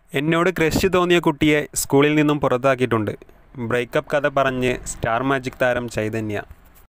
എന്നോട് ക്രഷ് തോന്നിയ കുട്ടിയെ സ്കൂളിൽ നിന്നും പുറത്താക്കിയിട്ടുണ്ട് ബ്രേക്കപ്പ് കഥ പറഞ്ഞ് സ്റ്റാർ മാജിക് താരം ചൈതന്യ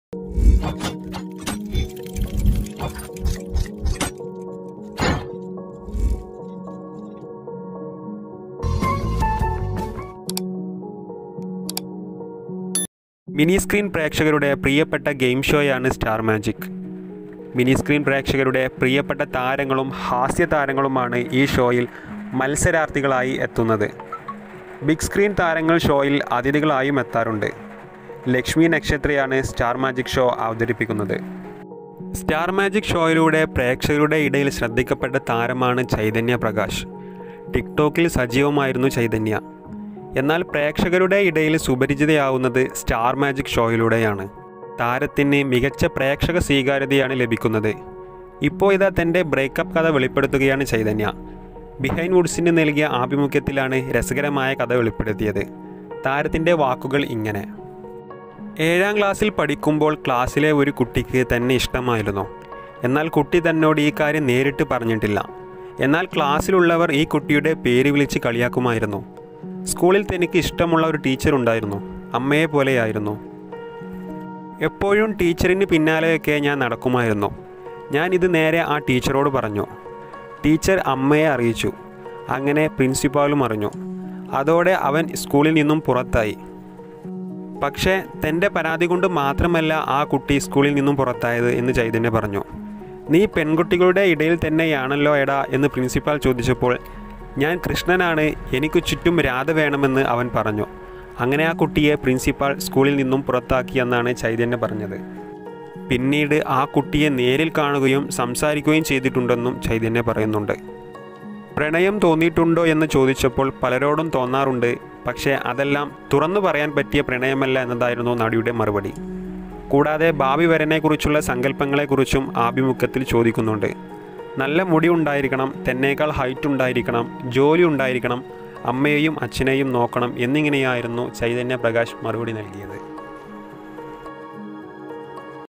മിനി സ്ക്രീൻ പ്രേക്ഷകരുടെ പ്രിയപ്പെട്ട ഗെയിം ഷോയാണ് സ്റ്റാർ മാജിക് മിനി സ്ക്രീൻ പ്രേക്ഷകരുടെ പ്രിയപ്പെട്ട താരങ്ങളും ഹാസ്യ താരങ്ങളുമാണ് ഈ ഷോയിൽ മത്സരാർത്ഥികളായി എത്തുന്നത് ബിഗ് സ്ക്രീൻ താരങ്ങൾ ഷോയിൽ അതിഥികളായും എത്താറുണ്ട് ലക്ഷ്മി നക്ഷത്രയാണ് സ്റ്റാർ മാജിക് ഷോ അവതരിപ്പിക്കുന്നത് സ്റ്റാർ മാജിക് ഷോയിലൂടെ പ്രേക്ഷകരുടെ ഇടയിൽ ശ്രദ്ധിക്കപ്പെട്ട താരമാണ് ചൈതന്യ പ്രകാശ് ടിക്ടോക്കിൽ സജീവമായിരുന്നു ചൈതന്യ എന്നാൽ പ്രേക്ഷകരുടെ ഇടയിൽ സുപരിചിതയാവുന്നത് സ്റ്റാർ മാജിക് ഷോയിലൂടെയാണ് താരത്തിന് മികച്ച പ്രേക്ഷക സ്വീകാര്യതയാണ് ലഭിക്കുന്നത് ഇപ്പോൾ ഇതാ തൻ്റെ ബ്രേക്കപ്പ് കഥ വെളിപ്പെടുത്തുകയാണ് ചൈതന്യ ബിഹൈൻഡ് വുഡ്സിന് നൽകിയ ആഭിമുഖ്യത്തിലാണ് രസകരമായ കഥ വെളിപ്പെടുത്തിയത് താരത്തിൻ്റെ വാക്കുകൾ ഇങ്ങനെ ഏഴാം ക്ലാസ്സിൽ പഠിക്കുമ്പോൾ ക്ലാസ്സിലെ ഒരു കുട്ടിക്ക് തന്നെ ഇഷ്ടമായിരുന്നു എന്നാൽ കുട്ടി തന്നോട് ഈ കാര്യം നേരിട്ട് പറഞ്ഞിട്ടില്ല എന്നാൽ ക്ലാസ്സിലുള്ളവർ ഈ കുട്ടിയുടെ പേര് വിളിച്ച് കളിയാക്കുമായിരുന്നു സ്കൂളിൽ തനിക്ക് ഇഷ്ടമുള്ള ഒരു ടീച്ചർ ഉണ്ടായിരുന്നു അമ്മയെ പോലെയായിരുന്നു എപ്പോഴും ടീച്ചറിന് പിന്നാലെയൊക്കെ ഞാൻ നടക്കുമായിരുന്നു ഞാൻ ഇത് നേരെ ആ ടീച്ചറോട് പറഞ്ഞു ടീച്ചർ അമ്മയെ അറിയിച്ചു അങ്ങനെ പ്രിൻസിപ്പാളും അറിഞ്ഞു അതോടെ അവൻ സ്കൂളിൽ നിന്നും പുറത്തായി പക്ഷേ തൻ്റെ പരാതി കൊണ്ട് മാത്രമല്ല ആ കുട്ടി സ്കൂളിൽ നിന്നും പുറത്തായത് എന്ന് ചൈതന്യ പറഞ്ഞു നീ പെൺകുട്ടികളുടെ ഇടയിൽ തന്നെയാണല്ലോ എടാ എന്ന് പ്രിൻസിപ്പാൾ ചോദിച്ചപ്പോൾ ഞാൻ കൃഷ്ണനാണ് എനിക്ക് ചുറ്റും രാധ വേണമെന്ന് അവൻ പറഞ്ഞു അങ്ങനെ ആ കുട്ടിയെ പ്രിൻസിപ്പാൾ സ്കൂളിൽ നിന്നും പുറത്താക്കിയെന്നാണ് ചൈതന്യ പറഞ്ഞത് പിന്നീട് ആ കുട്ടിയെ നേരിൽ കാണുകയും സംസാരിക്കുകയും ചെയ്തിട്ടുണ്ടെന്നും ചൈതന്യ പറയുന്നുണ്ട് പ്രണയം തോന്നിയിട്ടുണ്ടോ എന്ന് ചോദിച്ചപ്പോൾ പലരോടും തോന്നാറുണ്ട് പക്ഷേ അതെല്ലാം തുറന്നു പറയാൻ പറ്റിയ പ്രണയമല്ല എന്നതായിരുന്നു നടിയുടെ മറുപടി കൂടാതെ ഭാവി വരനെക്കുറിച്ചുള്ള സങ്കല്പങ്ങളെക്കുറിച്ചും ആഭിമുഖ്യത്തിൽ ചോദിക്കുന്നുണ്ട് നല്ല മുടി ഉണ്ടായിരിക്കണം തന്നേക്കാൾ ഹൈറ്റ് ഉണ്ടായിരിക്കണം ജോലി ഉണ്ടായിരിക്കണം അമ്മയെയും അച്ഛനെയും നോക്കണം എന്നിങ്ങനെയായിരുന്നു ചൈതന്യ പ്രകാശ് മറുപടി നൽകിയത്